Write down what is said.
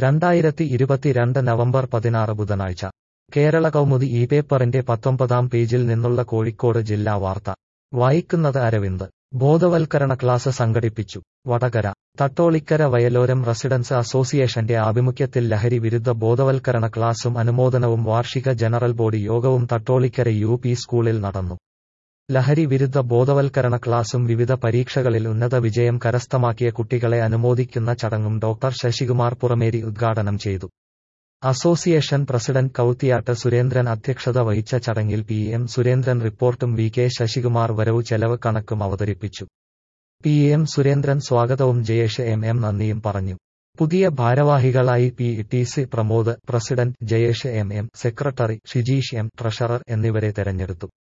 രണ്ടായിരത്തി ഇരുപത്തിരണ്ട് നവംബർ പതിനാറ് ബുധനാഴ്ച കേരള കൗമുദി ഈ പേപ്പറിന്റെ പത്തൊമ്പതാം പേജിൽ നിന്നുള്ള കോഴിക്കോട് ജില്ലാ വാർത്ത വായിക്കുന്നത് അരവിന്ദ് ബോധവൽക്കരണ ക്ലാസ് സംഘടിപ്പിച്ചു വടകര തട്ടോളിക്കര വയലോരം റെസിഡൻസ് അസോസിയേഷന്റെ ആഭിമുഖ്യത്തിൽ ലഹരി വിരുദ്ധ ബോധവൽക്കരണ ക്ലാസും അനുമോദനവും വാർഷിക ജനറൽ ബോഡി യോഗവും തട്ടോളിക്കര യു പി സ്കൂളിൽ നടന്നു ലഹരി വിരുദ്ധ ബോധവൽക്കരണ ക്ലാസും വിവിധ പരീക്ഷകളിൽ ഉന്നത വിജയം കരസ്ഥമാക്കിയ കുട്ടികളെ അനുമോദിക്കുന്ന ചടങ്ങും ഡോക്ടർ ശശികുമാർ പുറമേരി ഉദ്ഘാടനം ചെയ്തു അസോസിയേഷൻ പ്രസിഡന്റ് കൌത്തിയാട്ട് സുരേന്ദ്രൻ അധ്യക്ഷത വഹിച്ച ചടങ്ങിൽ പി എം സുരേന്ദ്രൻ റിപ്പോർട്ടും വി കെ ശശികുമാർ വരവ് ചെലവ് കണക്കും അവതരിപ്പിച്ചു പി എം സുരേന്ദ്രൻ സ്വാഗതവും ജയേഷ് എം എം നന്ദിയും പറഞ്ഞു പുതിയ ഭാരവാഹികളായി P T C Pramod president Jayesh M M secretary Shijeesh M treasurer എന്നിവരെ തെരഞ്ഞെടുത്തു